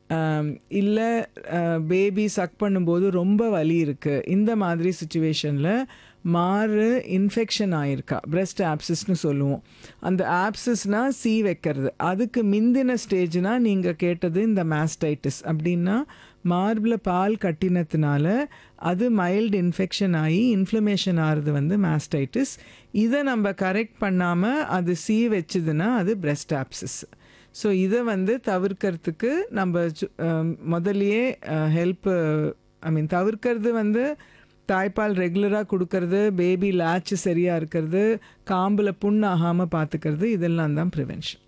இல்லை baby chuck பண்ணும்போது ரொம்ப வலி இருக்குது இந்த மாதிரி சுச்சுவேஷனில் மாறு இன்ஃபெக்ஷன் ஆயிருக்கா breast ஆப்சிஸ்னு சொல்லுவோம் அந்த ஆப்சிஸ்னால் சீ வைக்கிறது அதுக்கு மிந்தின ஸ்டேஜ்னா நீங்கள் கேட்டது இந்த மாஸ்டைட்டிஸ் அப்படின்னா மார்பில் பால் கட்டினதுனால அது மைல்டு இன்ஃபெக்ஷன் ஆகி இன்ஃப்ளமேஷன் ஆகிறது வந்து மாஸ்டைட்டிஸ் இதை நம்ம கரெக்ட் பண்ணாமல் அது சீ வச்சுதுன்னா அது breast ஆப்சிஸ் ஸோ இதை வந்து தவிர்க்கறதுக்கு நம்ம சு- அஹ் முதல்லயே ஹெல்ப் ஐ மீன் தவிர்க்கிறது வந்து தாய்ப்பால் ரெகுலராக கொடுக்கறது பேபி லேட்ச் சரியாக இருக்கிறது காம்பில் புண் ஆகாமல் பார்த்துக்கிறது இதெல்லாம் தான் ப்ரிவென்ஷன்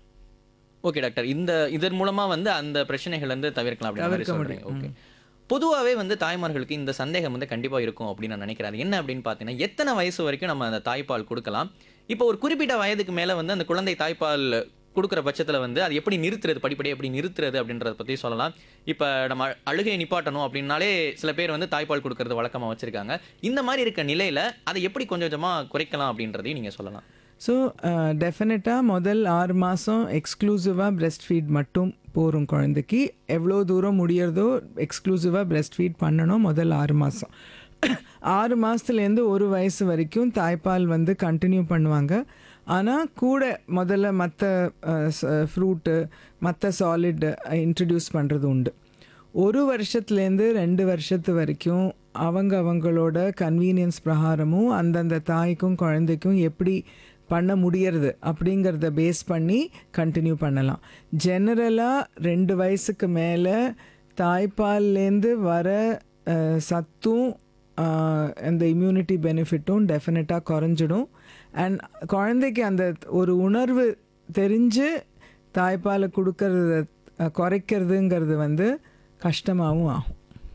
ஓகே டாக்டர் இந்த இதன் மூலமா வந்து அந்த பிரச்சனைகள் வந்து தவிர்க்கலாம் அப்படின்னு மாதிரி தவிர்க்க சொல்றீங்க ஓகே பொதுவாகவே வந்து தாய்மார்களுக்கு இந்த சந்தேகம் வந்து கண்டிப்பாக இருக்கும் அப்படின்னு நான் நினைக்கிறேன் அது என்ன அப்படின்னு பார்த்தீங்கன்னா எத்தனை வயசு வரைக்கும் நம்ம அந்த தாய்ப்பால் கொடுக்கலாம் இப்போ ஒரு குறிப்பிட்ட வயதுக்கு மேலே வந்து அந்த குழந்தை தாய்ப்பால் கொடுக்குற பட்சத்தில் வந்து அது எப்படி நிறுத்துறது படிப்படியாக எப்படி நிறுத்துறது அப்படின்றத பற்றி சொல்லலாம் இப்போ நம்ம அழு- அழுகையை நிப்பாட்டணும் அப்படின்னாலே சில பேர் வந்து தாய்ப்பால் கொடுக்கறது வழக்கமாக வச்சுருக்காங்க இந்த மாதிரி இருக்க நிலையில் அதை எப்படி கொஞ்சம் கொஞ்சமாக குறைக்கலாம் அப்படின்றதையும் நீங்கள் சொல்லலாம் ஸோ டெஃபினட்டாக முதல் ஆறு மாதம் எக்ஸ்க்ளூசிவாக breast ஃபீட் மட்டும் போகும் குழந்தைக்கு எவ்வளோ தூரம் முடியறதோ எக்ஸ்க்ளூசிவாக breast ஃபீட் பண்ணணும் முதல் ஆறு மாதம் ஆறு மாதத்துலேருந்து ஒரு வயசு வரைக்கும் தாய்ப்பால் வந்து கண்டினியூ பண்ணுவாங்க ஆனால் கூட முதல்ல மற்ற ஃப்ரூட்டு மற்ற சாலிட் இன்ட்ரடியூஸ் பண்ணுறது உண்டு ஒரு வருஷத்துலேருந்து ரெண்டு வருஷத்து வரைக்கும் அவங்க அவங்களோட கன்வீனியன்ஸ் பிரகாரமும் அந்தந்த தாய்க்கும் குழந்தைக்கும் எப்படி பண்ண முடியறது அப்படிங்கிறத பேஸ் பண்ணி கண்டினியூ பண்ணலாம் ஜெனரலாக ரெண்டு வயசுக்கு மேலே தாய்ப்பால்லேருந்து வர அஹ், சத்தும் ஆஹ், அந்த இம்யூனிட்டி பெனிஃபிட்டும் டெஃபினட்டாக குறைஞ்சிடும் அண்ட் குழந்தைக்கு அந்த ஒரு உணர்வு தெரிஞ்சு தாய்ப்பாலை கொடுக்கறத அஹ், குறைக்கிறதுங்கிறது வந்து கஷ்டமாகவும் ஆகும்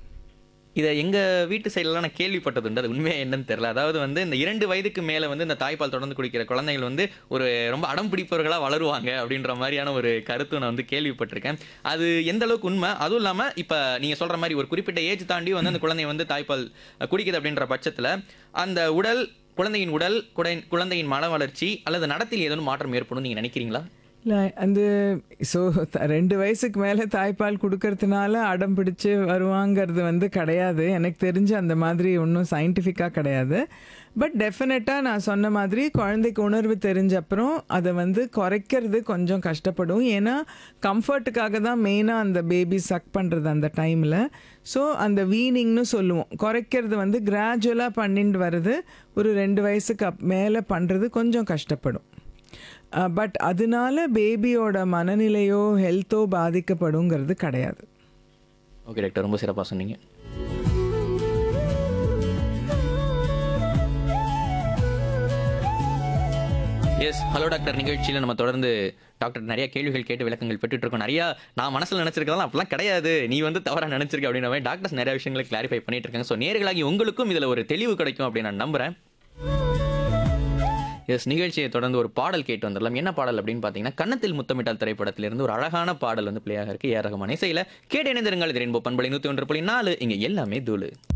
இதை எங்கள் வீட்டு சைட்லலாம் நான் கேள்விப்பட்டதுண்டு அது உண்மையாக என்னன்னு தெரியல அதாவது வந்து இந்த இரண்டு வயதுக்கு மேலே வந்து இந்த தாய்ப்பால் தொடர்ந்து குடிக்கிற குழந்தைகள் வந்து ஒரு ரொம்ப அடம் பிடிப்பவர்களாக வளருவாங்க அப்படின்ற மாதிரியான ஒரு கருத்து நான் வந்து கேள்விப்பட்டிருக்கேன் அது எந்த அளவுக்கு உண்மை அதுவும் இல்லாமல் இப்போ நீங்கள் சொல்கிற மாதிரி ஒரு குறிப்பிட்ட ஏஜ் தாண்டி வந்து அந்த குழந்தை வந்து தாய்ப்பால் அஹ், குடிக்குது அப்படின்ற பட்சத்தில் அந்த உடல் குழந்தையின் உடல் குடை- குழந்தையின் மன வளர்ச்சி அல்லது நடத்தில் ஏதேனும் மாற்றம் ஏற்படும் நீங்கள் நினைக்கிறீங்களா இல்லை அந்த ஸோ ரெண்டு வயசுக்கு மேலே தாய்ப்பால் கொடுக்கறதுனால அடம் பிடிச்சு வருவாங்கிறது வந்து கிடையாது எனக்கு தெரிஞ்சு அந்த மாதிரி ஒன்றும் சயின்டிஃபிக்காக கிடையாது பட் டெஃபினட்டாக நான் சொன்ன மாதிரி குழந்தைக்கு உணர்வு தெரிஞ்ச அப்புறம் அதை வந்து குறைக்கிறது கொஞ்சம் கஷ்டப்படும் ஏன்னா கம்ஃபர்ட்டுக்காக தான் மெயினாக அந்த பேபி சக் பண்ணுறது அந்த டைமில் ஸோ அந்த வீனிங்னு சொல்லுவோம் குறைக்கிறது வந்து கிராஜுவலாக பண்ணிட்டு வருது ஒரு ரெண்டு வயசுக்கு அப் மேலே பண்ணுறது கொஞ்சம் கஷ்டப்படும் பட் அதனால பேபியோட மனநிலையோ ஹெல்த்தோ பாதிக்கப்படுங்கிறது கிடையாது ஓகே டாக்டர் ரொம்ப சிறப்பாக சொன்னீங்க எஸ் ஹலோ டாக்டர் நிகழ்ச்சியில் நம்ம தொடர்ந்து டாக்டர் நிறைய கேள்விகள் கேட்டு விளக்கங்கள் பெற்றுட்டு இருக்கோம் நிறையா நான் மனசில் நினச்சிருக்கலாம் அப்படிலாம் கிடையாது நீ வந்து தவறாக நினச்சிருக்க அப்படின்ற மாதிரி டாக்டர்ஸ் நிறைய விஷயங்களை கிளாரிஃபை பண்ணிட்டு இருக்காங்க ஸோ நேர்களாகி உங்களுக்கும் இதில் ஒரு தெளிவு கிடைக்கும் அப்படின்னு நான் நம்புகிறேன் எஸ் நிகழ்ச்சியை தொடர்ந்து ஒரு பாடல் கேட்டு வந்துடலாம் என்ன பாடல் அப்படின்னு பார்த்தீங்கன்னா கன்னத்தில் முத்தமிட்டால் திரைப்படத்திலிருந்து ஒரு அழகான பாடல் வந்து பிள்ளையாக இருக்கு ஏ ரகமான இசையில் கேட்டு இணைந்திருங்கள் இது ரெயின்போ பண்பலை நூற்றி ஒன்று புள்ளி நாலு இங்கே எல்லாமே தூளு